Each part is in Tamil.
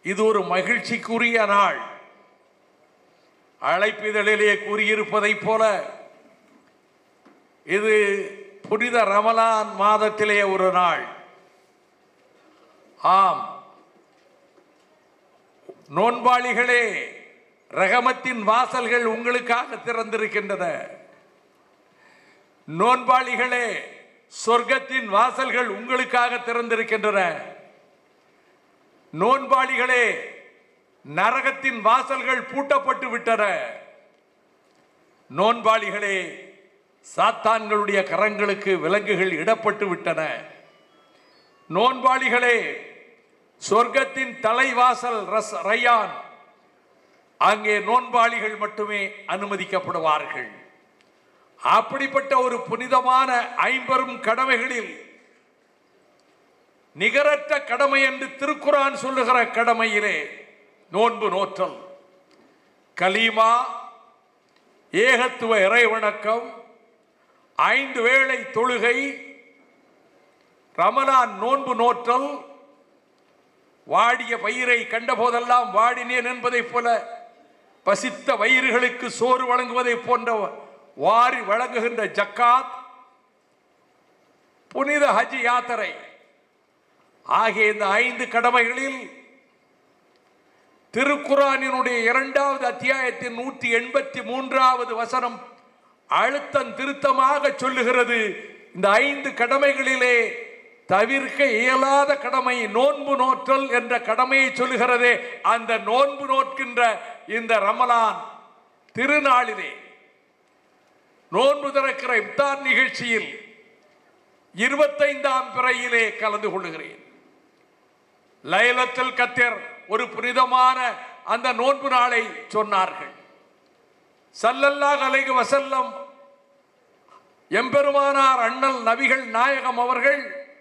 இது ஒரு மகிழ்ச்சிக்குரிய நாள் அழைப்பிதழிலே கூறியிருப்பதைப் போல இது புனித ரமலான் மாதத்திலே ஒரு நாள் ஆம் நோன்பாளிகளே ரகமத்தின் வாசல்கள் உங்களுக்காக திறந்திருக்கின்றன நோன்பாளிகளே சொர்க்கத்தின் வாசல்கள் உங்களுக்காக திறந்திருக்கின்றன நோன்பாளிகளே நரகத்தின் வாசல்கள் பூட்டப்பட்டு விட்டன நோன்பாளிகளே சாத்தான்களுடைய கரங்களுக்கு விலங்குகள் இடப்பட்டு விட்டன நோன்பாளிகளே சொர்க்கத்தின் தலைவாசல் ரஸ் ரய்யான் அங்கே நோன்பாளிகள் மட்டுமே அனுமதிக்கப்படுவார்கள் அப்படிப்பட்ட ஒரு புனிதமான ஐம்பெரும் கடமைகளில் நிகரற்ற கடமை என்று திருக்குரான் சொல்லுகிற கடமையிலே நோன்பு நோற்றல் கலீமா ஏகத்துவ இறைவணக்கம் ஐந்து வேளை தொழுகை ரமலான் நோன்பு நோற்றல் வாடிய பயிரை கண்டபோதெல்லாம் வாடினேன் என்பதைப் போல பசித்த வயிறுகளுக்கு சோறு வழங்குவதைப் போன்ற வாரி வழங்குகின்ற ஜக்காத் புனித ஹஜ் யாத்திரை ஆகிய இந்த ஐந்து கடமைகளில் திருக்குறானினுடைய இரண்டாவது அத்தியாயத்தின் நூற்றி எண்பத்தி மூன்றாவது வசனம் அழுத்தம் திருத்தமாக சொல்லுகிறது இந்த ஐந்து கடமைகளிலே தவிர்க்க இயலாத கடமை நோன்பு நோற்றல் என்ற கடமையை சொல்லுகிறதே அந்த நோன்பு நோட்கின்ற இந்த ரமலான் திருநாளிலே நோன்பு திறக்கிற இப்தார் நிகழ்ச்சியில் இருபத்தைந்தாம் பிறையிலே கலந்து கொள்ளுகிறேன் லைலத்தில் கத்தர் ஒரு புனிதமான அந்த நோன்பு நாளை சொன்னார்கள் சல்லல்லாஹ் அலைஹி வசல்லம் எம்பெருமானார் அண்ணல் நபிகள் நாயகம் அவர்கள்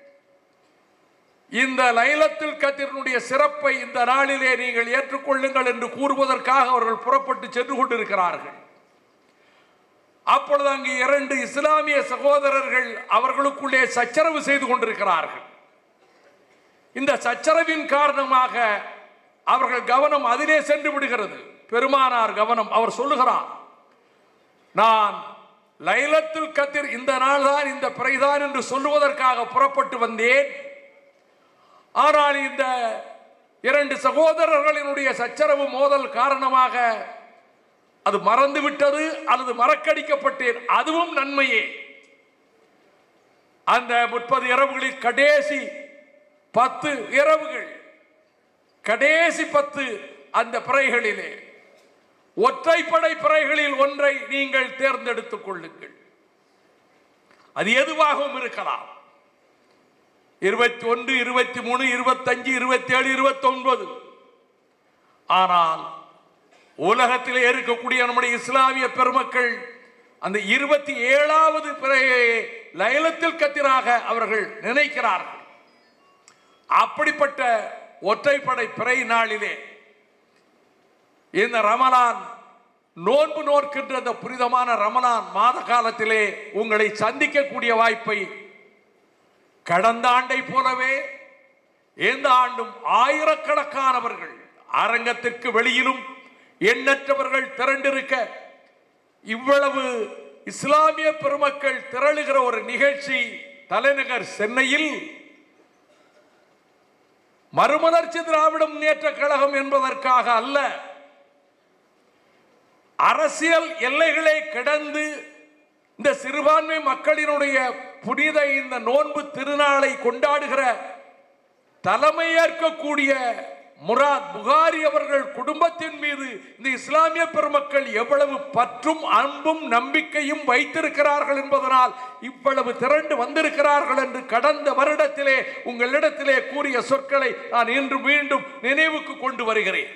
இந்த லைலத்தில் கத்திரனுடைய சிறப்பை இந்த நாளிலே நீங்கள் ஏற்றுக்கொள்ளுங்கள் என்று கூறுவதற்காக அவர்கள் புறப்பட்டு சென்று கொண்டிருக்கிறார்கள் அப்பொழுது அங்கு இரண்டு இஸ்லாமிய சகோதரர்கள் அவர்களுக்குள்ளே சச்சரவு செய்து கொண்டிருக்கிறார்கள் இந்த சச்சரவின் காரணமாக அவர்கள் கவனம் அதிலே சென்று விடுகிறது பெருமானார் கவனம் அவர் சொல்லுகிறார் நான் லைலத்துல் கத்திர் இந்த நாள் தான் இந்த பிறைதான் என்று சொல்லுவதற்காக புறப்பட்டு வந்தேன் ஆனால் இந்த இரண்டு சகோதரர்களினுடைய சச்சரவு மோதல் காரணமாக அது மறந்து விட்டது அல்லது மறக்கடிக்கப்பட்டேன் அதுவும் நன்மையே அந்த முப்பது இரவுகளில் கடைசி பத்து இரவுகள் கடைசி பத்து அந்த பிறைகளிலே ஒற்றைப்படை பிறைகளில் ஒன்றை நீங்கள் தேர்ந்தெடுத்துக் கொள்ளுங்கள் அது எதுவாகவும் இருக்கலாம் இருபத்தி ஒன்று இருபத்தி மூணு இருபத்தஞ்சு இருபத்தி ஏழு இருபத்தி ஒன்பது ஆனால் உலகத்திலே இருக்கக்கூடிய நம்முடைய இஸ்லாமிய பெருமக்கள் அந்த இருபத்தி ஏழாவது பிறையை லைலத்தில் கத்திராக அவர்கள் நினைக்கிறார்கள் அப்படிப்பட்ட ஒற்றைப்படை பிறை நாளிலே இந்த ரமலான் நோன்பு நோக்கின்ற அந்த புனிதமான ரமலான் மாத காலத்திலே உங்களை சந்திக்கக்கூடிய வாய்ப்பை கடந்த ஆண்டை போலவே இந்த ஆண்டும் ஆயிரக்கணக்கானவர்கள் அரங்கத்திற்கு வெளியிலும் எண்ணற்றவர்கள் திரண்டிருக்க இவ்வளவு இஸ்லாமிய பெருமக்கள் திரளுகிற ஒரு நிகழ்ச்சி தலைநகர் சென்னையில் மறுமலர்ச்சி திராவிட முன்னேற்ற கழகம் என்பதற்காக அல்ல அரசியல் எல்லைகளை கடந்து இந்த சிறுபான்மை மக்களினுடைய புனித இந்த நோன்பு திருநாளை கொண்டாடுகிற தலைமை ஏற்கக்கூடிய முராத் புகாரி அவர்கள் குடும்பத்தின் மீது இந்த இஸ்லாமிய பெருமக்கள் எவ்வளவு பற்றும் அன்பும் நம்பிக்கையும் வைத்திருக்கிறார்கள் என்பதனால் இவ்வளவு திரண்டு வந்திருக்கிறார்கள் என்று கடந்த வருடத்திலே உங்களிடத்திலே கூறிய சொற்களை நான் இன்று மீண்டும் நினைவுக்கு கொண்டு வருகிறேன்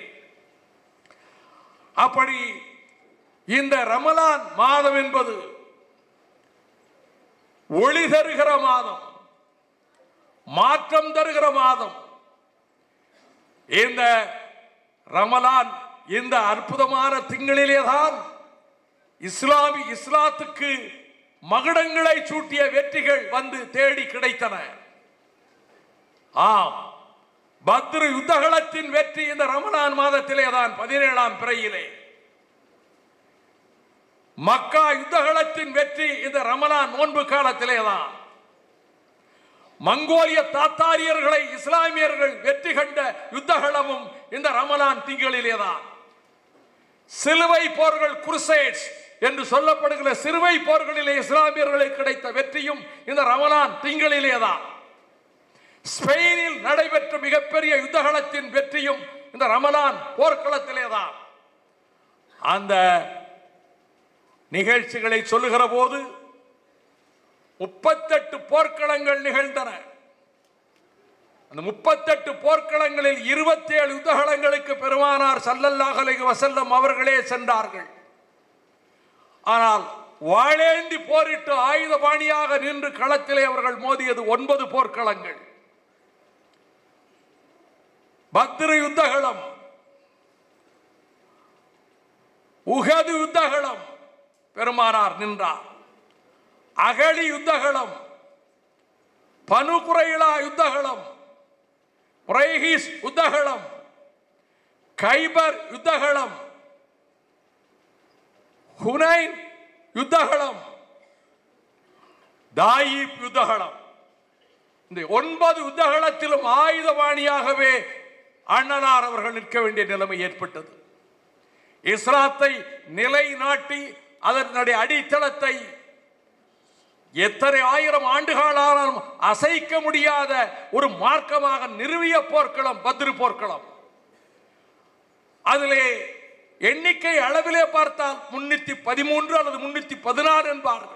அப்படி இந்த ரமலான் மாதம் என்பது ஒளி தருகிற மாதம் மாற்றம் தருகிற மாதம் இந்த ரமலான் இந்த அற்புதமான திங்களிலே தான் இஸ்லாமி இஸ்லாத்துக்கு மகுடங்களை சூட்டிய வெற்றிகள் வந்து தேடி கிடைத்தன ஆம் பத்ரு யுத்தகலத்தின் வெற்றி இந்த ரமலான் மாதத்திலே தான் பதினேழாம் பிறையிலே மக்கா யுத்தகலத்தின் வெற்றி இந்த ரமலான் நோன்பு காலத்திலே தான் மங்கோலிய தாத்தாரியர்களை இஸ்லாமியர்கள் வெற்றி கண்ட யுத்தகலமும் இந்த ரமலான் திங்களிலே தான் சிலுவை போர்கள் குருசேட்ஸ் என்று சொல்லப்படுகிற சிறுவை போர்களிலே இஸ்லாமியர்களுக்கு கிடைத்த வெற்றியும் இந்த ரமலான் திங்களிலே தான் ஸ்பெயினில் நடைபெற்ற மிகப்பெரிய யுத்தகலத்தின் வெற்றியும் இந்த ரமலான் போர்க்களத்திலே தான் அந்த நிகழ்ச்சிகளை சொல்லுகிற போது முப்பத்தெட்டு போர்க்களங்கள் நிகழ்ந்தன அந்த முப்பத்தெட்டு போர்க்களங்களில் இருபத்தி ஏழு யுத்தகலங்களுக்கு பெருமானார் சல்லல்லாஹு அலைஹி வஸல்லம் அவர்களே சென்றார்கள் ஆனால் வாழேந்தி போரிட்டு ஆயுதபாணியாக நின்று களத்திலே அவர்கள் மோதியது ஒன்பது போர்க்களங்கள் பத்ரு யுத்தகலம் உகது யுத்தகலம் பெருமானார் நின்றார் அகழி யுத்தகலம் பனுகுறையிலா யுத்தகலம் புரைஹீஸ் யுத்தகலம் கைபர் யுத்தகலம் ஹுனைன் யுத்தகலம் தாயிப் யுத்தகலம் இந்த ஒன்பது யுத்தகலத்திலும் ஆயுதபாணியாகவே அண்ணனார் அவர்கள் நிற்க வேண்டிய நிலைமை ஏற்பட்டது இஸ்லாத்தை நிலைநாட்டி அதனுடைய அடித்தளத்தை எத்தனை ஆயிரம் ஆண்டுகளாலும் அசைக்க முடியாத ஒரு மார்க்கமாக நிறுவிய போர்க்களம் பத்ரு போர்க்களம் அதிலே எண்ணிக்கை அளவிலே பார்த்தால் முன்னூத்தி பதிமூன்று அல்லது முன்னூத்தி பதினாறு என்பார்கள்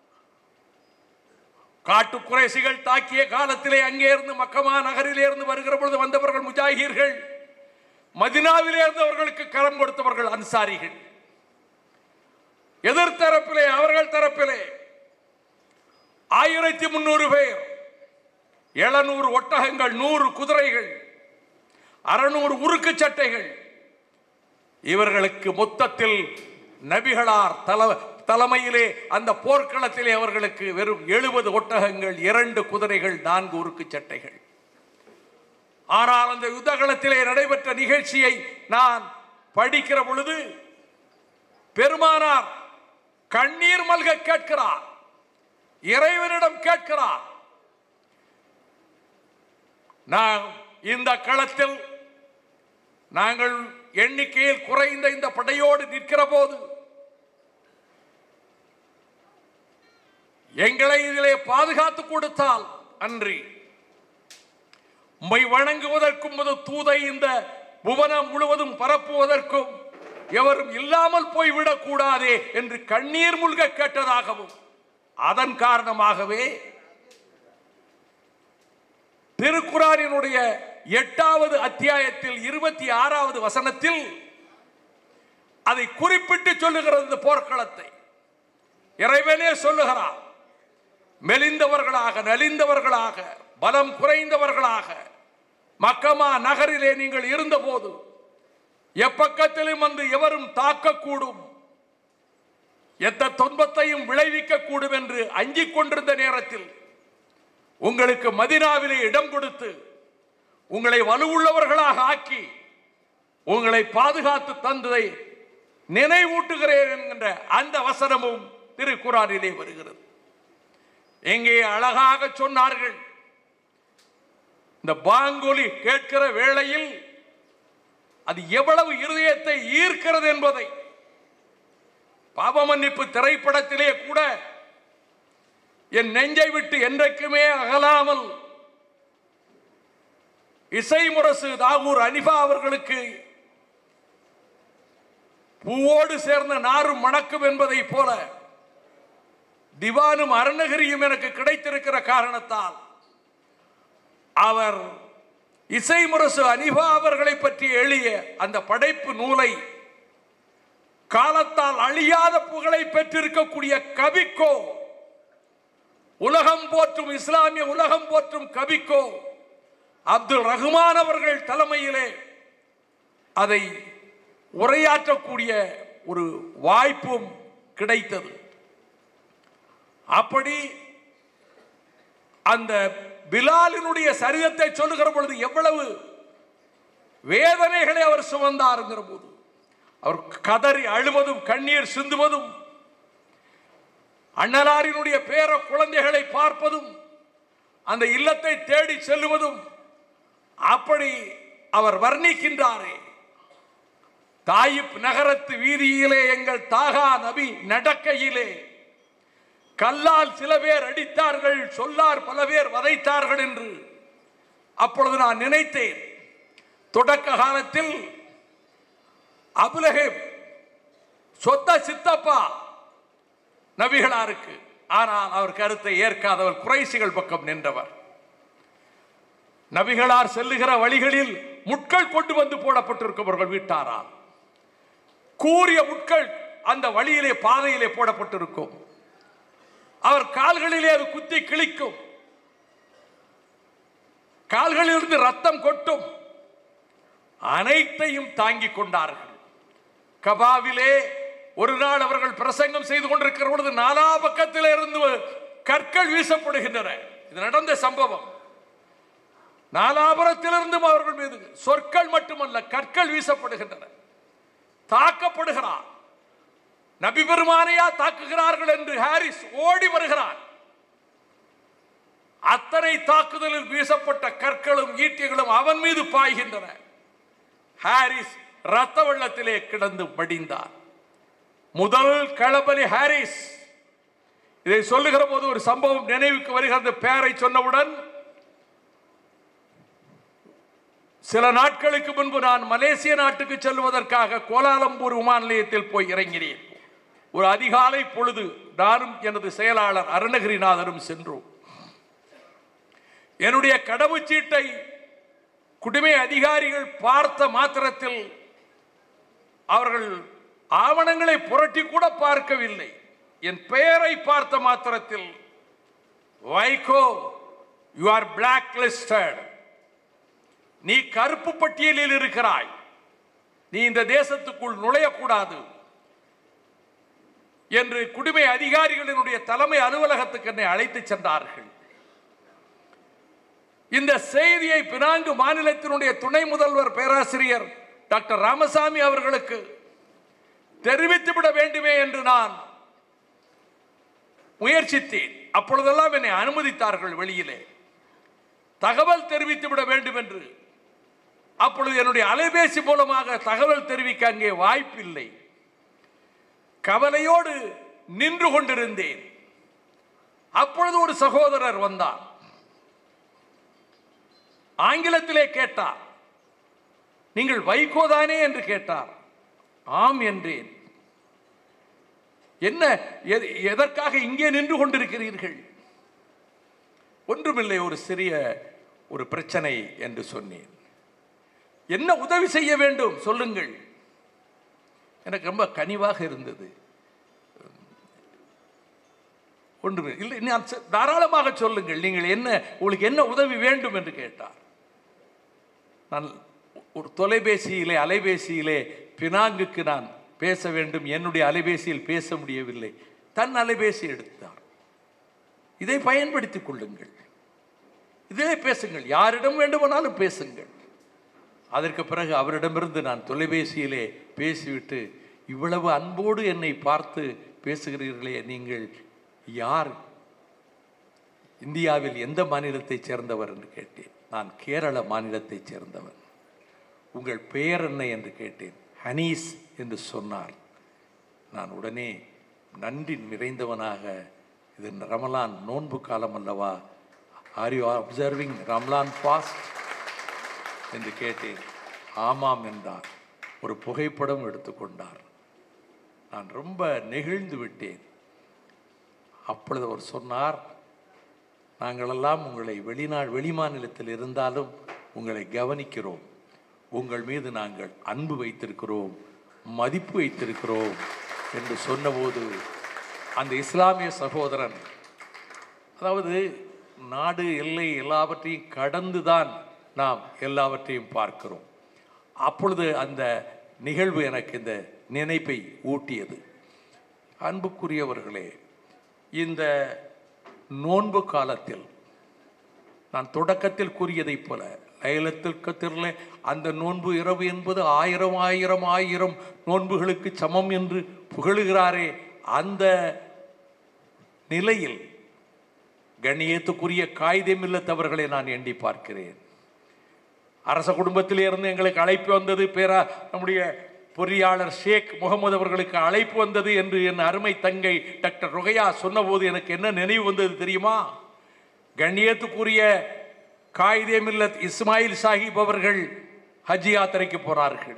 காட்டு குறைசிகள் தாக்கிய காலத்திலே அங்கே இருந்து மக்கமா நகரிலே இருந்து வருகிற பொழுது வந்தவர்கள் முஜாஹீர்கள் மதினாவிலே இருந்தவர்களுக்கு கரம் கொடுத்தவர்கள் அன்சாரிகள் எதிர்த்தரப்பிலே அவர்கள் தரப்பிலே ஆயிரத்தி முன்னூறு பேர் எழுநூறு ஒட்டகங்கள் நூறு குதிரைகள் அறுநூறு உருக்கு சட்டைகள் இவர்களுக்கு மொத்தத்தில் நபிகளார் தல தலைமையிலே அந்த போர்க்களத்திலே அவர்களுக்கு வெறும் எழுபது ஒட்டகங்கள் இரண்டு குதிரைகள் நான்கு உருக்கு சட்டைகள் ஆனால் அந்த யுத்தகலத்திலே நடைபெற்ற நிகழ்ச்சியை நான் படிக்கிற பொழுது பெருமானார் கண்ணீர் மல்க கேட்கிறார் இறைவனிடம் கேட்கிறார் நான் இந்த களத்தில் நாங்கள் எண்ணிக்கையில் குறைந்த இந்த படையோடு நிற்கிற போது எங்களை இதிலே பாதுகாத்து கொடுத்தால் அன்றி உம்மை வணங்குவதற்கும் ஒரு தூதை இந்த புவனம் முழுவதும் பரப்புவதற்கும் எவரும் இல்லாமல் போய்விடக் கூடாதே என்று கண்ணீர் முல்க கேட்டதாகவும் அதன் காரணமாகவே திருக்குறானினுடைய எட்டாவது அத்தியாயத்தில் இருபத்தி ஆறாவது வசனத்தில் அதை குறிப்பிட்டு சொல்லுகிறது இந்த போர்க்களத்தை இறைவனே சொல்லுகிறார் மெலிந்தவர்களாக நலிந்தவர்களாக பலம் குறைந்தவர்களாக மக்கமா நகரிலே நீங்கள் இருந்தபோது எப்பக்கத்திலும் வந்து எவரும் தாக்கக்கூடும் எந்த துன்பத்தையும் விளைவிக்க கூடும் என்று அஞ்சிக் கொண்டிருந்த நேரத்தில் உங்களுக்கு மதினாவிலே இடம் கொடுத்து உங்களை வலுவுள்ளவர்களாக ஆக்கி உங்களை பாதுகாத்து தந்ததை நினைவூட்டுகிறேன் என்கின்ற அந்த வசனமும் திருக்குறானிலே வருகிறது எங்கே அழகாக சொன்னார்கள் இந்த பாங்கொலி கேட்கிற வேளையில் அது எவ்வளவு இருதயத்தை ஈர்க்கிறது என்பதை பாப மன்னிப்பு திரைப்படத்திலே கூட என் நெஞ்சை விட்டு என்றைக்குமே அகலாமல் இசை முரசு தாகூர் அனிபா அவர்களுக்கு பூவோடு சேர்ந்த நாரும் மணக்கும் என்பதை போல திவானும் அருணகிரியும் எனக்கு கிடைத்திருக்கிற காரணத்தால் அவர் இசை முரசு அனிபா அவர்களை பற்றி எளிய அந்த படைப்பு நூலை காலத்தால் அழியாத புகழை பெற்றிருக்கக்கூடிய கவிக்கோ உலகம் போற்றும் இஸ்லாமிய உலகம் போற்றும் கவிக்கோ அப்துல் ரஹ்மான் அவர்கள் தலைமையிலே அதை உரையாற்றக்கூடிய ஒரு வாய்ப்பும் கிடைத்தது அப்படி அந்த பிலாலினுடைய சரிதத்தை சொல்லுகிற பொழுது எவ்வளவு வேதனைகளை அவர் சுமந்தாருங்கிற போது அவர் கதறி அழுவதும் கண்ணீர் சிந்துவதும் அண்ணலாரினுடைய பேர குழந்தைகளை பார்ப்பதும் அந்த இல்லத்தை தேடி செல்லுவதும் அப்படி அவர் வர்ணிக்கின்றாரே தாயிப் நகரத்து வீதியிலே எங்கள் தாகா நபி நடக்கையிலே கல்லால் சில பேர் அடித்தார்கள் சொல்லார் பல பேர் வதைத்தார்கள் என்று அப்பொழுது நான் நினைத்தேன் தொடக்க காலத்தில் அபுலகேப் சொத்த சித்தப்பா நபிகளாருக்கு ஆனால் அவர் கருத்தை ஏற்காதவர் குறைசிகள் பக்கம் நின்றவர் நபிகளார் செல்லுகிற வழிகளில் முட்கள் கொண்டு வந்து போடப்பட்டிருக்கும் அவர்கள் வீட்டாரால் கூறிய முட்கள் அந்த வழியிலே பாதையிலே போடப்பட்டிருக்கும் அவர் கால்களிலே அது குத்தி கிழிக்கும் கால்களிலிருந்து ரத்தம் கொட்டும் அனைத்தையும் தாங்கிக் கொண்டார்கள் கபாவிலே ஒரு நாள் அவர்கள் பிரசங்கம் செய்து கொண்டிருக்கிற பொழுது நாலா பக்கத்தில் இருந்து கற்கள் வீசப்படுகின்றன இது நடந்த சம்பவம் நாலாபுரத்திலிருந்தும் அவர்கள் மீது சொற்கள் மட்டுமல்ல கற்கள் வீசப்படுகின்றன தாக்கப்படுகிறார் நபி பெருமானையா தாக்குகிறார்கள் என்று ஹாரிஸ் ஓடி வருகிறார் அத்தனை தாக்குதலில் வீசப்பட்ட கற்களும் ஈட்டிகளும் அவன் மீது பாய்கின்றன ஹாரிஸ் ரத்த வெள்ளத்திலே கிடந்து மடிந்தார் முதல் களபலி ஹாரிஸ் இதை சொல்லுகிற போது ஒரு சம்பவம் நினைவுக்கு வருகிறது பெயரை சொன்னவுடன் சில நாட்களுக்கு முன்பு நான் மலேசிய நாட்டுக்கு செல்வதற்காக கோலாலம்பூர் விமான நிலையத்தில் போய் இறங்கினேன் ஒரு அதிகாலை பொழுது நானும் எனது செயலாளர் அருணகிரிநாதரும் சென்றோம் என்னுடைய கடவுச்சீட்டை குடிமை அதிகாரிகள் பார்த்த மாத்திரத்தில் அவர்கள் ஆவணங்களை புரட்டி கூட பார்க்கவில்லை என் பெயரை பார்த்த மாத்திரத்தில் Vaiko you are black listed நீ கருப்பு பட்டியலில் இருக்கிறாய் நீ இந்த தேசத்துக்குள் நுழையக்கூடாது என்று குடிமை அதிகாரிகளினுடைய தலைமை அலுவலகத்துக்கு என்னை அழைத்து சென்றார்கள் இந்த செய்தியை பினாங்கு மாநிலத்தினுடைய துணை முதல்வர் பேராசிரியர் டாக்டர் ராமசாமி அவர்களுக்கு தெரிவித்துவிட வேண்டுமே என்று நான் முயற்சித்தேன் அப்பொழுதெல்லாம் என்னை அனுமதித்தார்கள் வெளியிலே தகவல் தெரிவித்து விட வேண்டும் என்று அப்பொழுது என்னுடைய அலைபேசி மூலமாக தகவல் தெரிவிக்க அங்கே வாய்ப்பில்லை கவலையோடு நின்று கொண்டிருந்தேன் அப்பொழுது ஒரு சகோதரர் வந்தார் ஆங்கிலத்திலே கேட்டார் நீங்கள் வைகோதானே என்று கேட்டார் ஆம் என்றேன் என்ன எது- எதற்காக இங்கே நின்று கொண்டிருக்கிறீர்கள் ஒன்றுமில்லை ஒரு சிறிய ஒரு பிரச்சனை என்று சொன்னேன் என்ன உதவி செய்ய வேண்டும் சொல்லுங்கள் எனக்கு ரொம்ப கனிவாக இருந்தது ஒன்றுமே இல்லை நான் சொ- தாராளமாக சொல்லுங்கள் நீங்கள் என்ன உங்களுக்கு என்ன உதவி வேண்டும் என்று கேட்டார் நான் ஒரு தொலைபேசியிலே அலைபேசியிலே பினாங்குக்கு நான் பேச வேண்டும் என்னுடைய அலைபேசியில் பேச முடியவில்லை தன் அலைபேசி எடுத்தார் இதை பயன்படுத்திக் கொள்ளுங்கள் இதிலே பேசுங்கள் யாரிடம் வேண்டுமானாலும் பேசுங்கள் அதற்கு பிறகு அவரிடமிருந்து நான் தொலைபேசியிலே பேசிவிட்டு இவ்வளவு அன்போடு என்னை பார்த்து பேசுகிறீர்களே நீங்கள் யார் இந்தியாவில் எந்த மாநிலத்தைச் சேர்ந்தவர் என்று கேட்டேன் நான் கேரள மாநிலத்தைச் சேர்ந்தவன் உங்கள் பெயர் என்ன என்று கேட்டேன் ஹனீஸ் என்று சொன்னார் நான் உடனே நன்றி நிறைந்தவனாக இது ரமலான் நோன்பு காலம் அல்லவா are you observing Ramadan fast என்று கேட்டேன் ஆமாம் என்றார் ஒரு புகைப்படம் எடுத்துக்கொண்டார் நான் ரொம்ப நெகிழ்ந்து விட்டேன் அப்பொழுது அவர் சொன்னார் நாங்களெல்லாம் உங்களை வெளிநாடு வெளிமாநிலத்தில் இருந்தாலும் உங்களை கவனிக்கிறோம் உங்கள் மீது நாங்கள் அன்பு வைத்திருக்கிறோம் மதிப்பு வைத்திருக்கிறோம் என்று சொன்னபோது அந்த இஸ்லாமிய சகோதரன் அதாவது நாடு எல்லை எல்லாவற்றையும் கடந்து தான் நாம் எல்லாவற்றையும் பார்க்கிறோம் அப்பொழுது அந்த நிகழ்வு எனக்கு இந்த நினைப்பை ஊட்டியது அன்புக்குரியவர்களே இந்த நோன்பு காலத்தில் நான் தொடக்கத்தில் கூறியதைப் போல லைலத்துல் கத்திரில் அந்த நோன்பு இரவு என்பது ஆயிரம் ஆயிரம் ஆயிரம் நோன்புகளுக்கு சமம் என்று புகழுகிறாரே அந்த நிலையில் கண்ணியத்துக்குரிய காகிதம் இல்லத்தவர்களை நான் எண்ணி பார்க்கிறேன் அரச குடும்பத்திலே இருந்து எங்களுக்கு அழைப்பு வந்தது பேரா நம்முடைய பொறியாளர் ஷேக் முகமது அவர்களுக்கு அழைப்பு வந்தது என்று என் அருமை தங்கை டாக்டர் ருகையா சொன்னபோது எனக்கு என்ன நினைவு வந்தது தெரியுமா கண்ணியத்துக்குரிய காயிதே மில்லத் இஸ்மாயில் சாஹிப் அவர்கள் ஹஜ் யாத்திரைக்கு போனார்கள்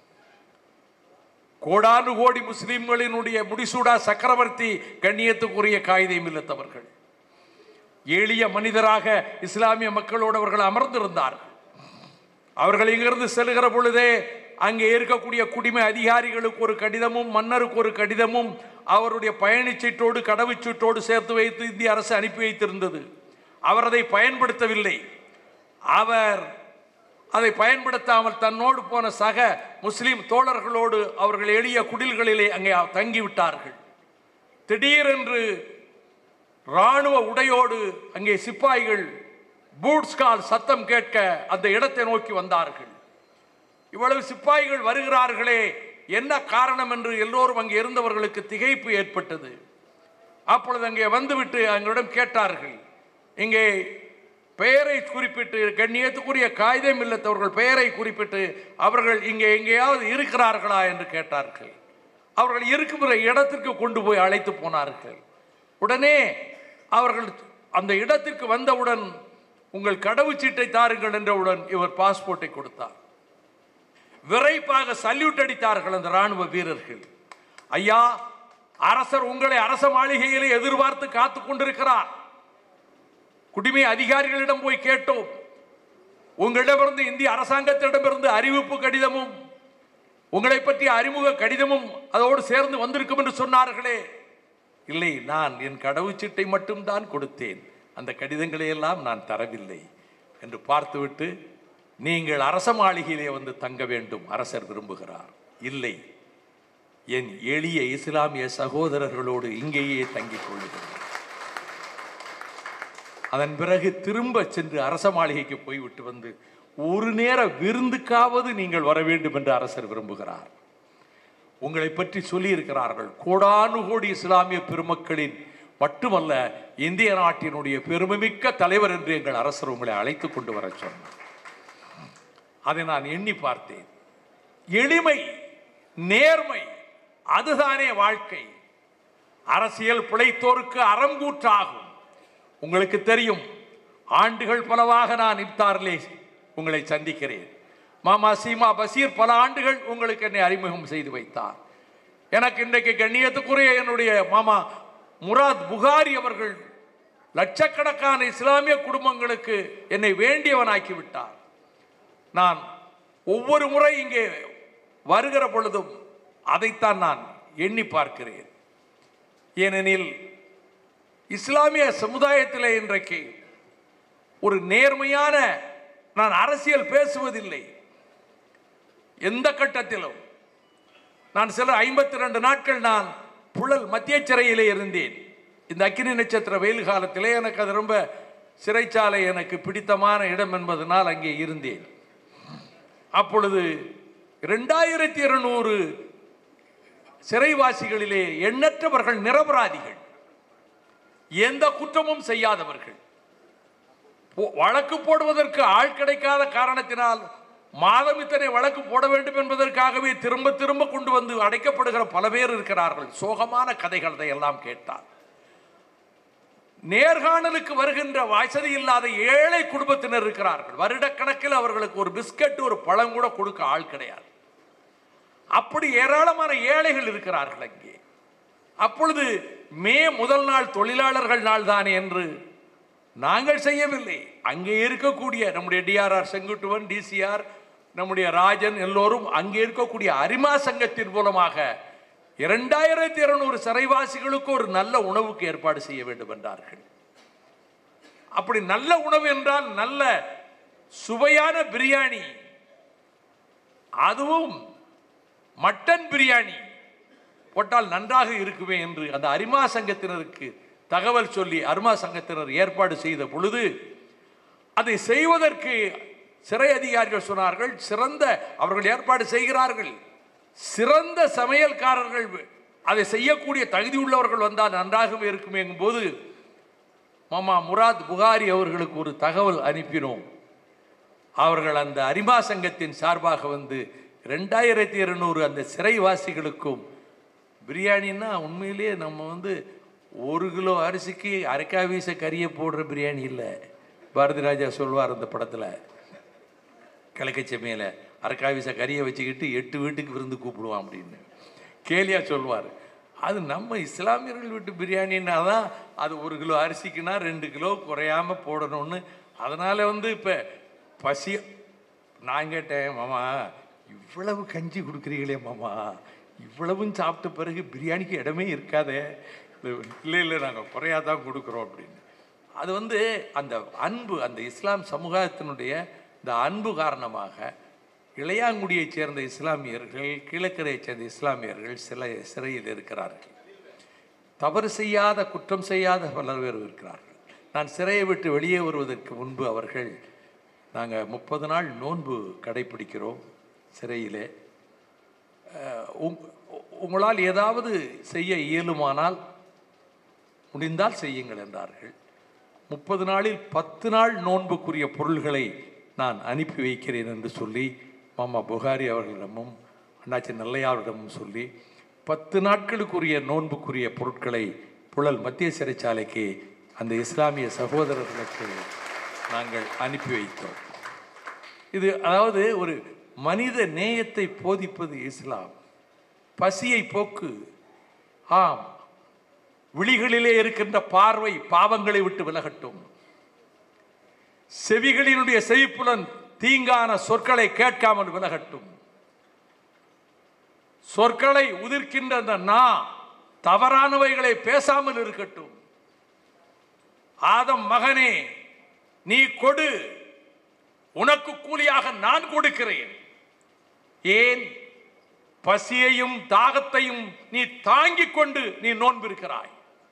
கோடானு கோடி முஸ்லிம்களினுடைய முடிசூடா சக்கரவர்த்தி கண்ணியத்துக்குரிய காயிதே மில்லத் அவர்கள் எளிய மனிதராக இஸ்லாமிய மக்களோடு அவர்கள் அமர்ந்திருந்தார்கள் அவர்கள் இங்கிருந்து செல்கிற பொழுதே அங்கே இருக்கக்கூடிய குடிமை அதிகாரிகளுக்கு ஒரு கடிதமும் மன்னருக்கு ஒரு கடிதமும் அவருடைய பயணச்சீட்டோடு கடவுச்சீட்டோடு சேர்த்து வைத்து இந்திய அரசு அனுப்பி வைத்திருந்தது அவர் அதை பயன்படுத்தவில்லை அவர் அதை பயன்படுத்தாமல் தன்னோடு போன சக முஸ்லிம் தோழர்களோடு அவர்கள் எளிய குடில்களிலே அங்கே தங்கிவிட்டார்கள் திடீரென்று இராணுவ உடையோடு அங்கே சிப்பாய்கள் பூட்ஸ் கால் சத்தம் கேட்க அந்த இடத்தை நோக்கி வந்தார்கள் இவ்வளவு சிப்பாய்கள் வருகிறார்களே என்ன காரணம் என்று எல்லோரும் அங்கே இருந்தவர்களுக்கு திகைப்பு ஏற்பட்டது அப்பொழுது அங்கே வந்துவிட்டு எங்களிடம் கேட்டார்கள் இங்கே பெயரை குறிப்பிட்டு கண்ணியத்துக்குரிய காகிதம் இல்லத்தவர்கள் பெயரை குறிப்பிட்டு அவர்கள் இங்கே எங்கேயாவது இருக்கிறார்களா என்று கேட்டார்கள் அவர்கள் இருக்குகிற இடத்திற்கு கொண்டு போய் அழைத்து போனார்கள் உடனே அவர்கள் அந்த இடத்திற்கு வந்தவுடன் உங்கள் கடவுச்சீட்டை தாருங்கள் என்றவுடன் இவர் பாஸ்போர்ட்டை கொடுத்தார் விரைப்பாக சல்யூட் அடித்தார்கள் அந்த ராணுவ வீரர்கள் ஐயா அரசர் உங்களை அரச மாளிகையிலே எதிர்பார்த்து காத்து கொண்டிருக்கிறார் குடிமை அதிகாரிகளிடம் போய் கேட்டோம் உங்களிடமிருந்து இந்திய அரசாங்கத்திடமிருந்து அறிவிப்பு கடிதமும் உங்களை பற்றிய அறிமுக கடிதமும் அதோடு சேர்ந்து வந்திருக்கும் என்று சொன்னார்களே இல்லை நான் என் கடவுச்சீட்டை மட்டும்தான் கொடுத்தேன் அந்த கடிதங்களை எல்லாம் நான் தரவில்லை என்று பார்த்துவிட்டு நீங்கள் அரச மாளிகையிலே வந்து தங்க வேண்டும் அரசர் விரும்புகிறார் இல்லை என் எளிய இஸ்லாமிய சகோதரர்களோடு இங்கேயே தங்கிக் கொள்ளுகிறேன் அதன் பிறகு திரும்ப சென்று அரச மாளிகைக்கு போய்விட்டு வந்து ஒரு நேர விருந்துக்காவது நீங்கள் வர வேண்டும் என்று அரசர் விரும்புகிறார் உங்களை பற்றி சொல்லியிருக்கிறார்கள் கோடானு கோடி இஸ்லாமிய பெருமக்களின் மட்டுமல்ல இந்திய நாட்டினுடைய பெருமைமிக்க தலைவர் என்று எங்கள் அரசர் உங்களை அழைத்து கொண்டு வர சொன்னார் அதை நான் எண்ணி பார்த்தேன் எளிமை நேர்மை அதுதானே வாழ்க்கை அரசியல் பிழைத்தோருக்கு அறங்கூற்றாகும் உங்களுக்கு தெரியும் ஆண்டுகள் பலவாக நான் இப்தாரிலே உங்களை சந்திக்கிறேன் மாமா சீமா பசீர் பல ஆண்டுகள் உங்களுக்கு என்னை அறிமுகம் செய்து வைத்தார் எனக்கு இன்றைக்கு கண்ணியத்துக்குரிய என்னுடைய மாமா முராத் புகாரி அவர்கள் லட்சக்கணக்கான இஸ்லாமிய குடும்பங்களுக்கு என்னை வேண்டியவனாக்கி விட்டார் நான் ஒவ்வொரு முறை இங்கே வருகிற பொழுதும் அதைத்தான் நான் எண்ணி பார்க்கிறேன் ஏனெனில் இஸ்லாமிய சமுதாயத்தில் இன்றைக்கு ஒரு நேர்மையான நான் அரசியல் பேசுவதில்லை எந்த கட்டத்திலும் நான் சில ஐம்பத்தி ரெண்டு நாட்கள் நான் புழல் மத்திய சிறையிலே இருந்தேன் இந்த அக்கினி நட்சத்திர வெயில் காலத்திலே எனக்கு அது ரொம்ப சிறைச்சாலை எனக்கு பிடித்தமான இடம் என்பதனால் அங்கே இருந்தேன் அப்பொழுது ரெண்டாயிரத்தி இருநூறு சிறைவாசிகளிலே எண்ணற்றவர்கள் நிரபராதிகள் எந்த குற்றமும் செய்யாதவர்கள் போ- வழக்கு போடுவதற்கு ஆள் கிடைக்காத காரணத்தினால் மாதம் இத்தனை வழக்கு போட வேண்டும் என்பதற்காகவே திரும்ப திரும்ப கொண்டு வந்து அடைக்கப்படுகிற பல பேர் இருக்கிறார்கள் சோகமான கதைகளை எல்லாம் கேட்டார் நேர்காணலுக்கு வருகின்ற வசதி இல்லாத ஏழை குடும்பத்தினர் இருக்கிறார்கள் வருடக்கணக்கில் அவர்களுக்கு ஒரு பிஸ்கட் ஒரு பழம் கூட கொடுக்க ஆள் கிடையாது அப்படி ஏராளமான ஏழைகள் இருக்கிறார்கள் அங்கே அப்பொழுது மே முதல் நாள் தொழிலாளர்கள் நாள் தானே என்று நாங்கள் செய்யவில்லை அங்கே இருக்கக்கூடிய நம்முடைய டிஆர்ஆர் செங்குட்டுவன் டிசிஆர் நம்முடைய ராஜன் எல்லோரும் அங்கே இருக்கக்கூடிய அரிமா சங்கத்தின் மூலமாக இரண்டாயிரத்தி இருநூறு சிறைவாசிகளுக்கு ஒரு நல்ல உணவுக்கு ஏற்பாடு செய்ய வேண்டும் என்றார்கள் அப்படி நல்ல உணவு என்றால் நல்ல சுவையான பிரியாணி அதுவும் மட்டன் பிரியாணி போட்டால் நன்றாக இருக்குமே என்று அந்த அரிமா சங்கத்தினருக்கு தகவல் சொல்லி அருமா சங்கத்தினர் ஏற்பாடு செய்த பொழுது அதை செய்வதற்கு சிறை அதிகாரிகள் சொன்னார்கள் சிறந்த அவர்கள் ஏற்பாடு செய்கிறார்கள் சிறந்த சமையல்காரர்கள் அதை செய்யக்கூடிய தகுதி உள்ளவர்கள் வந்தால் நன்றாகவே இருக்குமே போது மாமா முராத் புகாரி அவர்களுக்கு ஒரு தகவல் அனுப்பினோம் அவர்கள் அந்த அரிமா சங்கத்தின் சார்பாக வந்து ரெண்டாயிரத்தி இருநூறு அந்த சிறைவாசிகளுக்கும் பிரியாணின்னா உண்மையிலேயே நம்ம வந்து ஒரு கிலோ அரிசிக்கு அரைக்கா வீச கறியை போடுற பிரியாணி இல்லை பாரதி ராஜா சொல்வார் அந்த படத்தில் கிழக்கச்செமையில் அரைக்கா வீச கறியை வச்சுக்கிட்டு எட்டு வீட்டுக்கு விருந்து கூப்பிடுவான் அப்படின்னு கேலியா சொல்வார் அது நம்ம இஸ்லாமியர்கள் வீட்டு பிரியாணின்னா தான் அது ஒரு கிலோ அரிசிக்குன்னா ரெண்டு கிலோ குறையாம போடணும்னு அதனால் வந்து இப்போ பசி நான் கேட்டேன் மாமா இவ்வளவு கஞ்சி கொடுக்குறீங்களே மாமா இவ்வளவும் சாப்பிட்ட பிறகு பிரியாணிக்கு இடமே இருக்காதே இல்லை இல்லை நாங்கள் குறையாக தான் கொடுக்குறோம் அப்படின்னு அது வந்து அந்த அன்பு அந்த இஸ்லாம் சமூகத்தினுடைய இந்த அன்பு காரணமாக இளையாங்குடியைச் சேர்ந்த இஸ்லாமியர்கள் கீழக்கரையைச் சேர்ந்த இஸ்லாமியர்கள் சில சிறையில் இருக்கிறார்கள் தவறு செய்யாத குற்றம் செய்யாத பலர் பேர் இருக்கிறார்கள் நான் சிறையை விட்டு வெளியே வருவதற்கு முன்பு அவர்கள் நாங்கள் முப்பது நாள் நோன்பு கடைபிடிக்கிறோம் சிறையிலே அஹ், உங்- உங்களால் ஏதாவது செய்ய இயலுமானால் முடிந்தால் செய்யுங்கள் என்றார்கள் முப்பது நாளில் பத்து நாள் நோன்புக்குரிய பொருள்களை நான் அனுப்பி வைக்கிறேன் என்று சொல்லி மாமா புகாரி அவர்களிடமும் அண்ணாச்சி நல்லையாரிடமும் சொல்லி பத்து நாட்களுக்குரிய நோன்புக்குரிய பொருட்களை புழல் மத்திய சிறைச்சாலைக்கு அந்த இஸ்லாமிய சகோதரர்களுக்கு நாங்கள் அனுப்பி வைத்தோம் இது அதாவது ஒரு மனித நேயத்தை போதிப்பது இஸ்லாம் பசியை போக்கு ஆம் விழிகளிலே இருக்கின்ற பார்வை பாவங்களை விட்டு விலகட்டும் செவிகளினுடைய செவிப்புலன் தீங்கான சொற்களை கேட்காமல் விலகட்டும் சொற்களை உதிர்க்கின்ற அந்த நா தவறானவைகளை பேசாமல் இருக்கட்டும் ஆதம் மகனே நீ கொடு உனக்கு கூலியாக நான் கொடுக்கிறேன் ஏன் பசியையும் தாகத்தையும் நீ தாங்கிக் கொண்டு நீ நோன்பிருக்கிறாய்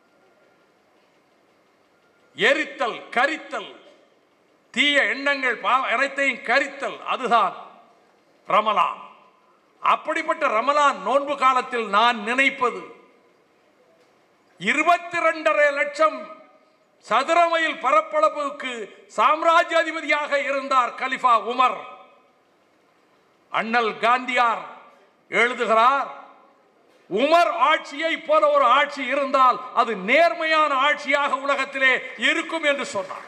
எரித்தல் கரித்தல் தீய எண்ணங்கள் பா- அனைத்தையும் கரித்தல் அதுதான் ரமலான் அப்படிப்பட்ட ரமலான் நோன்பு காலத்தில் நான் நினைப்பது இருபத்தி ரெண்டரை லட்சம் சதுர மைல் பரப்பளவுக்கு சாம்ராஜ்யாதிபதியாக இருந்தார் கலிஃபா உமர் அண்ணல் காந்தியார் எழுதுகிறார் உமர் ஆட்சியை போல ஒரு ஆட்சி இருந்தால் அது நேர்மையான ஆட்சியாக உலகத்திலே இருக்கும் என்று சொன்னார்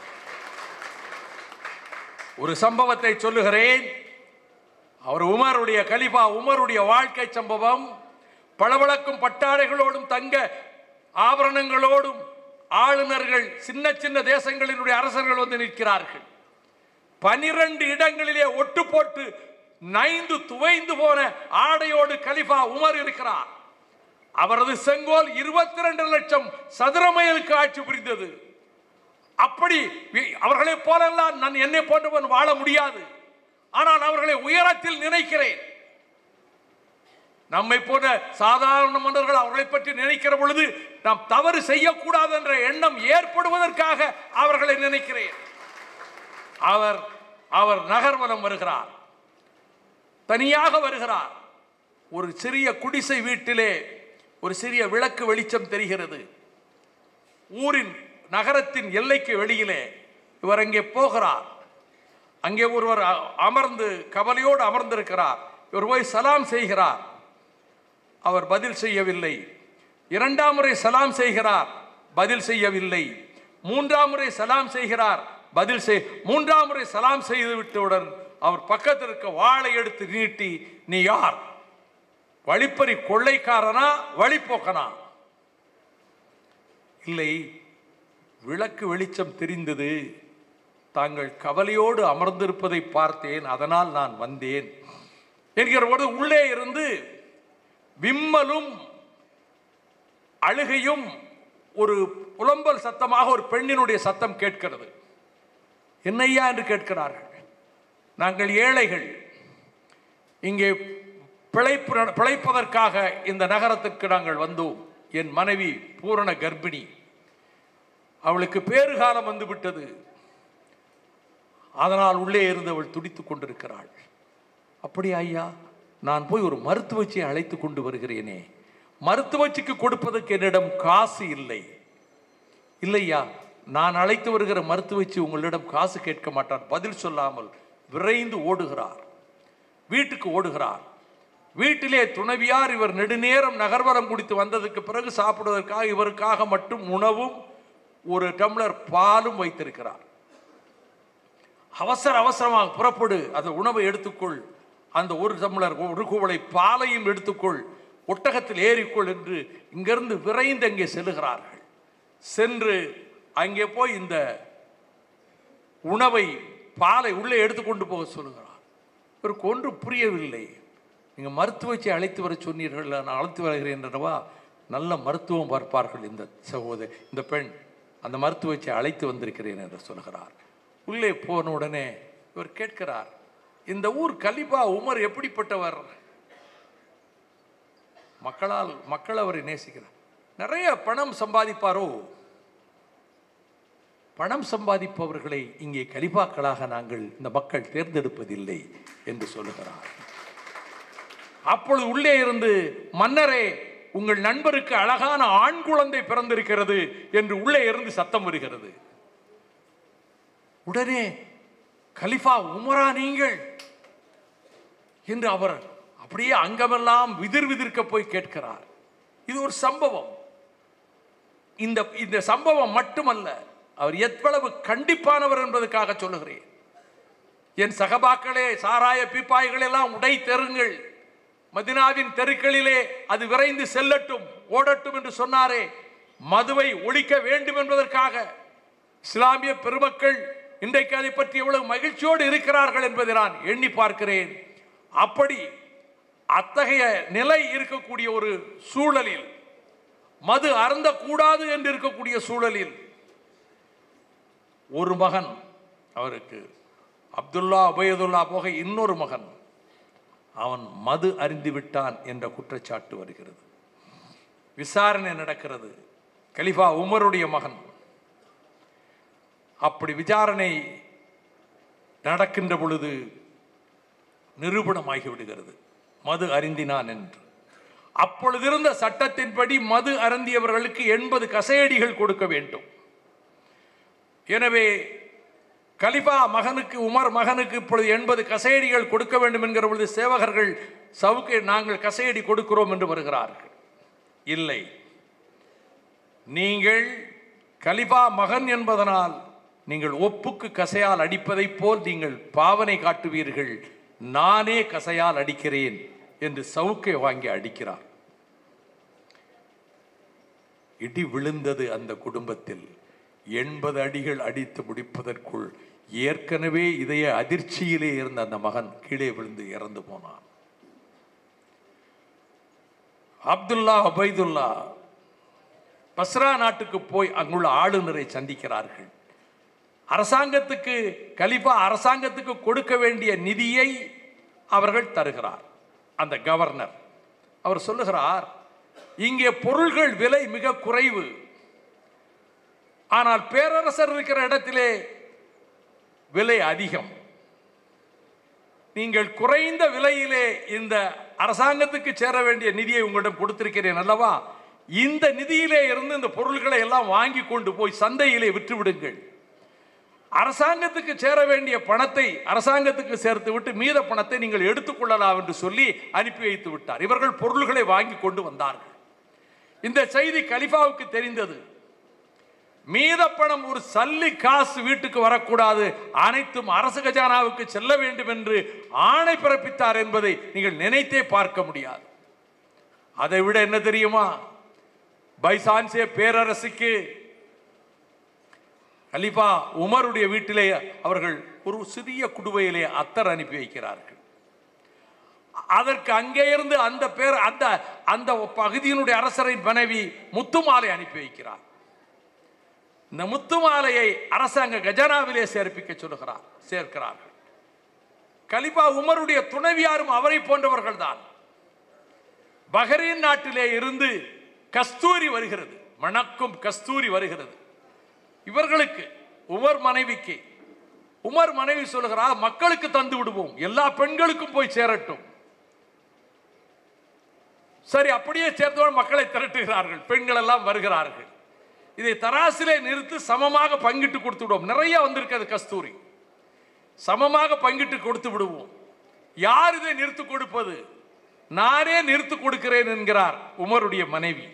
ஒரு சம்பவத்தை சொல்லுகிறேன் அவர் உமருடைய கலிஃபா உமருடைய வாழ்க்கை சம்பவம் பளபளக்கும் பட்டாடைகளோடும் தங்க ஆபரணங்களோடும் ஆளுநர்கள் சின்ன சின்ன தேசங்களினுடைய அரசர்கள் வந்து நிற்கிறார்கள் பனிரெண்டு இடங்களிலே ஒட்டு போட்டு நைந்து துவைந்து போன ஆடையோடு கலிஃபா உமர் இருக்கிறார் அவரது செங்கோல் இருபத்தி ரெண்டு லட்சம் சதுர மைலுக்கு ஆட்சி புரிந்தது அப்படி வி- அவர்களைப் போலெல்லாம் நான் என்னை போன்றவன் வாழ முடியாது ஆனால் அவர்களை உயரத்தில் நினைக்கிறேன் நம்மை போன்ற சாதாரண மன்னர்கள் அவர்களை பற்றி நினைக்கிற பொழுது நாம் தவறு செய்யக்கூடாது என்ற எண்ணம் ஏற்படுவதற்காக அவர்களை நினைக்கிறேன் அவர் அவர் நகர்வலம் வருகிறார் தனியாக வருகிறார் ஒரு சிறிய குடிசை வீட்டிலே ஒரு சிறிய விளக்கு வெளிச்சம் தெரிகிறது ஊரின் நகரத்தின் எல்லைக்கு வெளியிலே இவர் அங்கே போகிறார் அங்கே ஒருவர் அ- அமர்ந்து கவலையோடு அமர்ந்திருக்கிறார் இவர் போய் சலாம் செய்கிறார் அவர் பதில் செய்யவில்லை இரண்டாம் முறை சலாம் செய்கிறார் பதில் செய்யவில்லை மூன்றாம் முறை சலாம் செய்கிறார் பதில் செய் மூன்றாம் முறை சலாம் செய்து விட்டவுடன் அவர் பக்கத்தில் இருக்க வாளை எடுத்து நீட்டி நீ யார் வழிப்பறி கொள்ளைக்காரனா வழிப்போக்கனா இல்லை விளக்கு வெளிச்சம் தெரிந்தது தாங்கள் கவலையோடு அமர்ந்திருப்பதை பார்த்தேன் அதனால் நான் வந்தேன் என்கிற பொழுது உள்ளே இருந்து விம்மலும் அழுகையும் ஒரு புலம்பல் சத்தமாக ஒரு பெண்ணினுடைய சத்தம் கேட்கிறது என்னையா என்று கேட்கிறார்கள் நாங்கள் ஏழைகள் இங்கே பிழைப்பு நட- பிழைப்பதற்காக இந்த நகரத்துக்கு நாங்கள் வந்தோம் என் மனைவி பூரண கர்ப்பிணி அவளுக்கு பேறுகாலம் வந்து விட்டது அதனால் உள்ளே இருந்தவள் துடித்துக் கொண்டிருக்கிறாள் அப்படி ஐயா நான் போய் ஒரு மருத்துவச்சியை அழைத்து கொண்டு வருகிறேனே மருத்துவச்சிக்கு கொடுப்பதற்கு என்னிடம் காசு இல்லை இல்லையா நான் அழைத்து வருகிற மருத்துவச்சி உங்களிடம் காசு கேட்க மாட்டார் பதில் சொல்லாமல் விரைந்து ஓடுகிறார் வீட்டுக்கு ஓடுகிறார் வீட்டிலே துணைவியார் இவர் நெடுநேரம் நகர்வரம் குடித்து வந்ததுக்கு பிறகு சாப்பிடுவதற்காக இவருக்காக மட்டும் உணவும் ஒரு டம்ளர் பாலும் வைத்திருக்கிறார் அவசர அவசரமாக புறப்படு அந்த உணவை எடுத்துக்கொள் அந்த ஒரு டம்ளர் ஒரு குவளை பாலையும் எடுத்துக்கொள் ஒட்டகத்தில் ஏறிக்கொள் என்று இங்கிருந்து விரைந்து அங்கே செல்லுகிறார்கள் சென்று அங்கே போய் இந்த உணவை பாலை உள்ளே எடுத்துக்கொண்டு போக சொல்லுகிறார் இவருக்கு ஒன்று புரியவில்லை நீங்கள் மருத்துவத்தை அழைத்து வர சொன்னீர்கள் நான் அழைத்து வருகிறேன் என்றவா நல்ல மருத்துவம் பார்ப்பார்கள் இந்த சகோதரி இந்த பெண் அந்த மருத்துவத்தை அழைத்து வந்திருக்கிறேன் என்று சொல்கிறார் உள்ளே போன உடனே இவர் கேட்கிறார் இந்த ஊர் கலிபா உமர் எப்படிப்பட்டவர் மக்களால் மக்கள் அவரை நேசிக்கிறார் நிறைய பணம் சம்பாதிப்பாரோ பணம் சம்பாதிப்பவர்களை இங்கே கலிபாக்களாக நாங்கள் இந்த மக்கள் தேர்ந்தெடுப்பதில்லை என்று சொல்லுகிறார் அப்பொழுது உள்ளே இருந்து மன்னரே உங்கள் நண்பருக்கு அழகான ஆண் குழந்தை பிறந்திருக்கிறது என்று உள்ளே இருந்து சத்தம் வருகிறது உடனே கலிஃபா உமரா நீங்கள் என்று அவர் அப்படியே அங்கமெல்லாம் விதிர் விதிர்க்க போய் கேட்கிறார் இது ஒரு சம்பவம் இந்த இந்த சம்பவம் மட்டுமல்ல அவர் எவ்வளவு கண்டிப்பானவர் என்பதற்காக சொல்லுகிறேன் என் சகபாக்களே சாராய பீப்பாய்கள் எல்லாம் உடை தெருங்கள் மதினாவின் தெருக்களிலே அது விரைந்து செல்லட்டும் ஓடட்டும் என்று சொன்னாரே மதுவை ஒழிக்க வேண்டும் என்பதற்காக இஸ்லாமிய பெருமக்கள் இன்றைக்கு அதை பற்றி எவ்வளவு மகிழ்ச்சியோடு இருக்கிறார்கள் என்பதை நான் எண்ணி பார்க்கிறேன் அப்படி அத்தகைய நிலை இருக்கக்கூடிய ஒரு சூழலில் மது அருந்தக்கூடாது என்று இருக்கக்கூடிய சூழலில் ஒரு மகன் அவருக்கு அப்துல்லா உபயதுல்லா போக இன்னொரு மகன் அவன் மது அறிந்து விட்டான் என்ற குற்றச்சாட்டு வருகிறது விசாரணை நடக்கிறது கலிஃபா உமருடைய மகன் அப்படி விசாரணை நடக்கின்ற பொழுது நிரூபணமாகி விடுகிறது மது அருந்தினான் என்று அப்பொழுதிருந்த சட்டத்தின்படி மது அருந்தியவர்களுக்கு எண்பது கசையடிகள் கொடுக்க வேண்டும் எனவே கலிபா மகனுக்கு உமர் மகனுக்கு இப்பொழுது எண்பது கசையடிகள் கொடுக்க வேண்டும் என்கிற பொழுது சேவகர்கள் சவுக்கு நாங்கள் கசையடி கொடுக்கிறோம் என்று வருகிறார்கள் இல்லை நீங்கள் கலிபா மகன் என்பதனால் நீங்கள் ஒப்புக்கு கசையால் அடிப்பதைப் போல் நீங்கள் பாவனை காட்டுவீர்கள் நானே கசையால் அடிக்கிறேன் என்று சவுக்கை வாங்கி அடிக்கிறார் இடி விழுந்தது அந்த குடும்பத்தில் எண்பது அடிகள் அடித்து முடிப்பதற்குள் ஏற்கனவே இதய அதிர்ச்சியிலே இருந்த அந்த மகன் கீழே விழுந்து இறந்து போனான் அப்துல்லா அபைதுல்லா பஸ்ரா நாட்டுக்கு போய் அங்குள்ள ஆளுநரை சந்திக்கிறார்கள் அரசாங்கத்துக்கு கலிஃபா அரசாங்கத்துக்கு கொடுக்க வேண்டிய நிதியை அவர்கள் தருகிறார் அந்த கவர்னர் அவர் சொல்லுகிறார் இங்கே பொருள்கள் விலை மிக குறைவு ஆனால் பேரரசர் இருக்கிற இடத்திலே விலை அதிகம் நீங்கள் குறைந்த விலையிலே இந்த அரசாங்கத்துக்கு சேர வேண்டிய நிதியை உங்களிடம் கொடுத்திருக்கிறேன் அல்லவா இந்த நிதியிலே இருந்து இந்த பொருள்களை எல்லாம் வாங்கி கொண்டு போய் சந்தையிலே விற்று விடுங்கள் அரசாங்கத்துக்கு சேர வேண்டிய பணத்தை அரசாங்கத்துக்கு சேர்த்து விட்டு மீத பணத்தை நீங்கள் எடுத்துக்கொள்ளலாம் என்று சொல்லி அனுப்பி வைத்து விட்டார் இவர்கள் பொருள்களை வாங்கி கொண்டு வந்தார்கள் இந்த செய்தி கலிஃபாவுக்கு தெரிந்தது மீத பணம் ஒரு சல்லி காசு வீட்டுக்கு வரக்கூடாது அனைத்தும் அரசு கஜானாவுக்கு செல்ல வேண்டும் என்று ஆணை பிறப்பித்தார் என்பதை நீங்கள் நினைத்தே பார்க்க முடியாது அதை விட என்ன தெரியுமா பைசான்சிய பேரரசுக்கு கலிஃபா உமருடைய வீட்டிலே அவர்கள் ஒரு சிறிய குடுவையிலே அத்தர் அனுப்பி வைக்கிறார்கள் அதற்கு அங்கே இருந்து அந்த பேர் அந்த அந்த பகுதியினுடைய அரசரின் மனைவி முத்துமாலை அனுப்பி வைக்கிறார் இந்த முத்துமாலையை அரசாங்க கஜனாவிலே சேர்ப்பிக்க சொல்லுகிறார் சேர்க்கிறார்கள் கலிபா உமருடைய துணைவியாரும் அவரை போன்றவர்கள் தான் பஹ்ரைன் நாட்டிலே இருந்து கஸ்தூரி வருகிறது மணக்கும் கஸ்தூரி வருகிறது இவர்களுக்கு உமர் மனைவிக்கு உமர் மனைவி சொல்லுகிறார் மக்களுக்கு தந்து விடுவோம் எல்லா பெண்களுக்கும் போய் சேரட்டும் சரி அப்படியே சேர்ந்தவன் மக்களை திரட்டுகிறார்கள் பெண்கள் எல்லாம் வருகிறார்கள் இதை தராசிலே நிறுத்து சமமாக பங்கிட்டு கொடுத்து விடுவோம் நிறைய வந்திருக்கிறது கஸ்தூரி சமமாக பங்கிட்டு கொடுத்து விடுவோம் யார் இதை நிறுத்து கொடுப்பது நானே நிறுத்து கொடுக்கிறேன் என்கிறார் உமருடைய மனைவி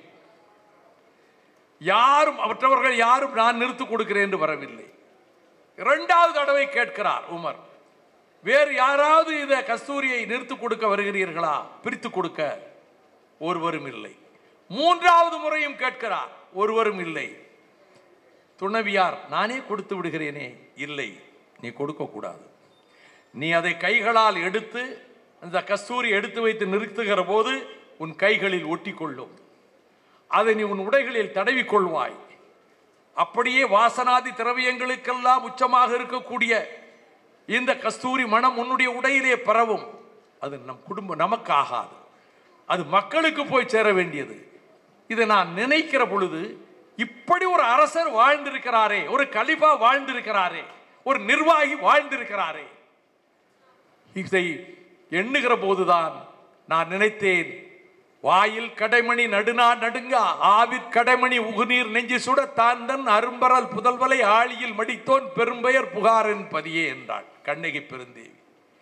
யாரும் மற்றவர்கள் யாரும் நான் நிறுத்து கொடுக்கிறேன் என்று வரவில்லை இரண்டாவது தடவை கேட்கிறார் உமர் வேறு யாராவது இதை கஸ்தூரியை நிறுத்து கொடுக்க வருகிறீர்களா பிரித்து கொடுக்க ஒருவரும் இல்லை மூன்றாவது முறையும் கேட்கிறார் ஒருவரும் இல்லை துணவியார் நானே கொடுத்து விடுகிறேனே இல்லை நீ கொடுக்க கூடாது நீ அதை கைகளால் எடுத்து அந்த கஸ்தூரி எடுத்து வைத்து நிறுத்துகிற போது உன் கைகளில் ஒட்டி கொள்ளும் அதை நீ உன் உடைகளில் தடவிக் கொள்வாய் அப்படியே வாசனாதி திரவியங்களுக்கெல்லாம் உச்சமாக இருக்கக்கூடிய இந்த கஸ்தூரி மனம் உன்னுடைய உடையிலே பரவும் அது நம் குடும்பம் நமக்கு ஆகாது அது மக்களுக்கு போய் சேர வேண்டியது இதை நான் நினைக்கிற பொழுது இப்படி ஒரு அரசர் வாழ்ந்திருக்கிறாரே ஒரு கலிபா வாழ்ந்திருக்கிறாரே ஒரு நிர்வாகி வாழ்ந்திருக்கிறாரே இதை எண்ணுகிற போதுதான் நான் நினைத்தேன் வாயில் கடைமணி நடுநா நடுங்கா ஆவிற் கடைமணி உகுநீர் நெஞ்சு சுட தாந்தன் அரும்பரல் புதல்வலை ஆழியில் மடித்தோன் பெரும்பெயர் புகாரின் பதியே என்றாள் கண்ணகி பெருந்தேவி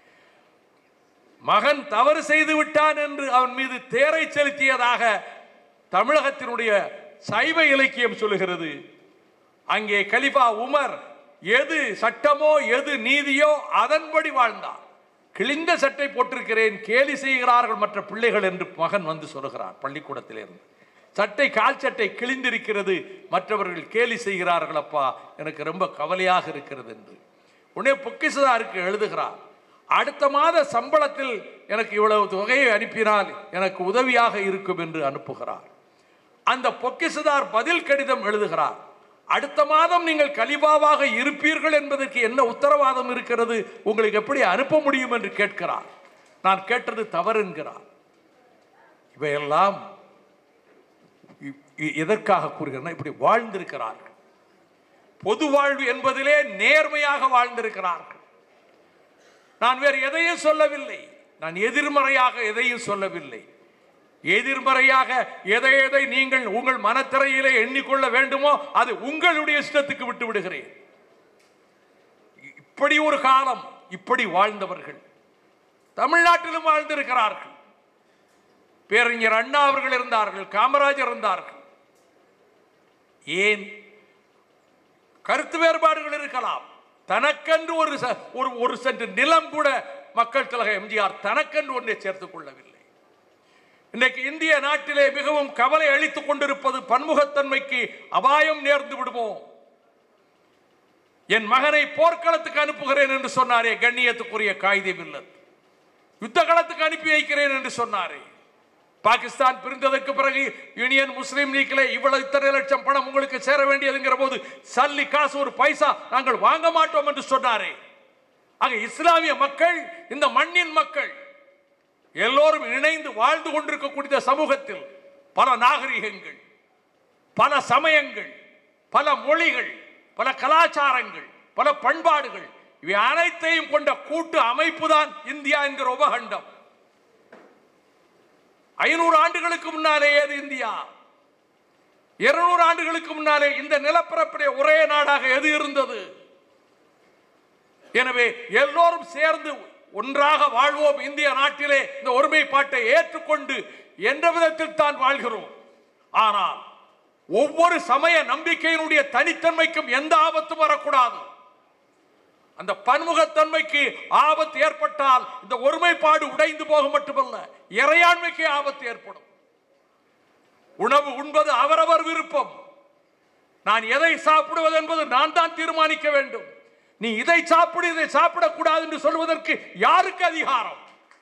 மகன் தவறு செய்து விட்டான் என்று அவன் மீது தேரை செலுத்தியதாக தமிழகத்தினுடைய சைவ இலக்கியம் சொல்லுகிறது அங்கே கலிபா உமர் எது சட்டமோ எது நீதியோ அதன்படி வாழ்ந்தான் கிழிந்த சட்டை போட்டிருக்கிறேன் கேலி செய்கிறார்கள் மற்ற பிள்ளைகள் என்று மகன் வந்து சொல்லுகிறார் பள்ளிக்கூடத்திலிருந்து சட்டை கால் சட்டை கிழிந்திருக்கிறது மற்றவர்கள் கேலி செய்கிறார்கள் அப்பா எனக்கு ரொம்ப கவலையாக இருக்கிறது என்று உடனே பொக்கிசதாருக்கு எழுதுகிறார் அடுத்த மாத சம்பளத்தில் எனக்கு இவ்வளவு தொகையை அனுப்பினால் எனக்கு உதவியாக இருக்கும் என்று அனுப்புகிறார் அந்த பொக்கிசதார் பதில் கடிதம் எழுதுகிறார் அடுத்த மாதம் நீங்கள் கலிபாவாக இருப்பீர்கள் என்பதற்கு என்ன உத்தரவாதம் இருக்கிறது உங்களுக்கு எப்படி அனுப்ப முடியும் என்று கேட்கிறார் நான் கேட்டது தவறு என்கிறார் இவையெல்லாம் இ- இ- எதற்காக கூறுகிறேன்னா இப்படி வாழ்ந்திருக்கிறார்கள் பொது வாழ்வு என்பதிலே நேர்மையாக வாழ்ந்திருக்கிறார்கள் நான் வேறு எதையும் சொல்லவில்லை நான் எதிர்மறையாக எதையும் சொல்லவில்லை எதிர்மறையாக எதை எதை நீங்கள் உங்கள் மனத்திரையிலே எண்ணிக்கொள்ள வேண்டுமோ அது உங்களுடைய இஷ்டத்துக்கு விட்டு விடுகிறேன் இப்படி ஒரு காலம் இப்படி வாழ்ந்தவர்கள் தமிழ்நாட்டிலும் வாழ்ந்திருக்கிறார்கள் பேரறிஞர் அண்ணா அவர்கள் இருந்தார்கள் காமராஜர் இருந்தார்கள் ஏன் கருத்து வேறுபாடுகள் இருக்கலாம் தனக்கென்று ஒரு ச- ஒரு ஒரு சென்று நிலம் கூட மக்கள் திலக எம்ஜிஆர் தனக்கென்று ஒன்றை சேர்த்துக் கொள்ளவில்லை இன்றைக்கு இந்திய நாட்டிலே மிகவும் கவலை அளித்துக் கொண்டிருப்பது பன்முகத்தன்மைக்கு அபாயம் நேர்ந்து விடுமோ என் மகனை போர்க்களத்துக்கு அனுப்புகிறேன் என்று சொன்னாரே கண்ணியத்துக்குரிய காகிதே மில்லத் யுத்த களத்துக்கு அனுப்பி வைக்கிறேன் என்று சொன்னாரே பாகிஸ்தான் பிரிந்ததற்கு பிறகு யூனியன் முஸ்லீம் லீக்ல இவ்வளவு இத்தனை லட்சம் பணம் உங்களுக்கு சேர வேண்டியதுங்கிற போது சல்லி காசு ஒரு பைசா நாங்கள் வாங்க மாட்டோம் என்று சொன்னாரே ஆக இஸ்லாமிய மக்கள் இந்த மண்ணின் மக்கள் எல்லோரும் இணைந்து வாழ்ந்து கொண்டிருக்கக்கூடிய இந்த சமூகத்தில் பல நாகரிகங்கள் பல சமயங்கள் பல மொழிகள் பல கலாச்சாரங்கள் பல பண்பாடுகள் இவை அனைத்தையும் கொண்ட கூட்டு அமைப்பு தான் இந்தியா என்கிற உபகண்டம் ஐநூறு ஆண்டுகளுக்கு முன்னாலே ஏது இந்தியா இருநூறு ஆண்டுகளுக்கு முன்னாலே இந்த நிலப்பரப்பிலே ஒரே நாடாக எது இருந்தது எனவே எல்லோரும் சேர்ந்து ஒன்றாக வாழ்வோம் இந்திய நாட்டிலே இந்த ஒருமைப்பாட்டை ஏற்றுக்கொண்டு என்ற விதத்தில் தான் வாழ்கிறோம் ஆனால் ஒவ்வொரு சமய நம்பிக்கையினுடைய தனித்தன்மைக்கும் எந்த ஆபத்தும் வரக்கூடாது அந்த பன்முகத்தன்மைக்கு ஆபத்து ஏற்பட்டால் இந்த ஒருமைப்பாடு உடைந்து போக மட்டுமல்ல இறையாண்மைக்கு ஆபத்து ஏற்படும் உணவு உண்பது அவரவர் விருப்பம் நான் எதை சாப்பிடுவது என்பது நான் தான் தீர்மானிக்க வேண்டும் நீ இதை சாப்பிடு இதை சாப்பிடக்கூடாது என்று சொல்வதற்கு யாருக்கு அதிகாரம்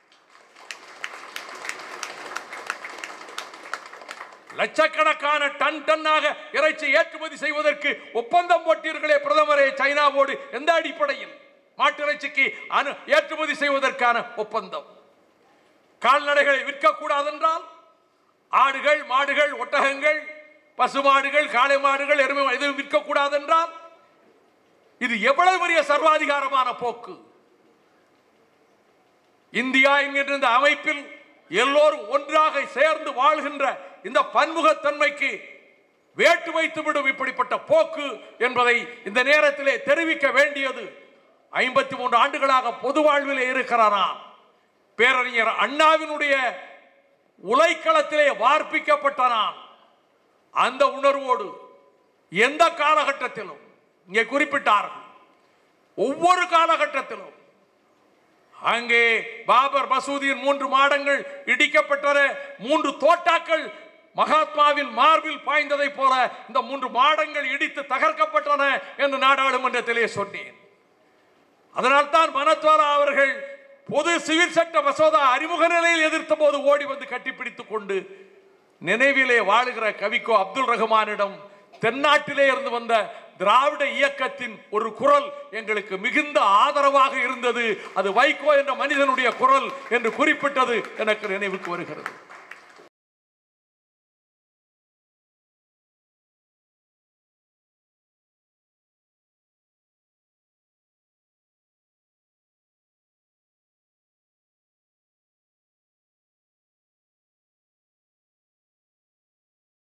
லட்சக்கணக்கான டன் டன்னாக இறைச்சி ஏற்றுமதி செய்வதற்கு ஒப்பந்தம் போட்டீர்களே பிரதமரே சைனாவோடு எந்த அடிப்படையில் மாட்டிறைச்சிக்கு அனு ஏற்றுமதி செய்வதற்கான ஒப்பந்தம் கால்நடைகளை விற்கக்கூடாது என்றால் ஆடுகள் மாடுகள் ஒட்டகங்கள் பசுமாடுகள் காளை மாடுகள் எருமை எதுவும் விற்கக்கூடாது என்றால் இது எவ்வளவு பெரிய சர்வாதிகாரமான போக்கு இந்தியா என்கின்ற இந்த அமைப்பில் எல்லோரும் ஒன்றாக சேர்ந்து வாழ்கின்ற இந்த பன்முகத்தன்மைக்கு வேட்டு வைத்துவிடும் இப்படிப்பட்ட போக்கு என்பதை இந்த நேரத்திலே தெரிவிக்க வேண்டியது ஐம்பத்தி மூன்று ஆண்டுகளாக பொது வாழ்விலே இருக்கிறாராம் பேரறிஞர் அண்ணாவினுடைய உலைக்களத்திலே வார்ப்பிக்கப்பட்ட நான் அந்த உணர்வோடு எந்த காலகட்டத்திலும் இங்கே குறிப்பிட்டார்கள் ஒவ்வொரு காலகட்டத்திலும் அங்கே பாபர் மசூதியின் மூன்று மாடங்கள் இடிக்கப்பட்டன மூன்று தோட்டாக்கள் மகாத்மாவின் மார்பில் பாய்ந்ததை போல இந்த மூன்று மாடங்கள் இடித்து தகர்க்கப்பட்டன என்று நாடாளுமன்றத்திலே சொன்னேன் அதனால்தான் மனத்வாரா அவர்கள் பொது சிவில் சட்ட மசோதா அறிமுக நிலையில் எதிர்த்த போது ஓடி வந்து கட்டிப்பிடித்துக் கொண்டு நினைவிலே வாழுகிற கவிக்கோ அப்துல் ரஹ்மானிடம் தென்னாட்டிலே இருந்து வந்த திராவிட இயக்கத்தின் ஒரு குரல் எங்களுக்கு மிகுந்த ஆதரவாக இருந்தது அது வைகோ என்ற மனிதனுடைய குரல் என்று குறிப்பிட்டது எனக்கு நினைவுக்கு வருகிறது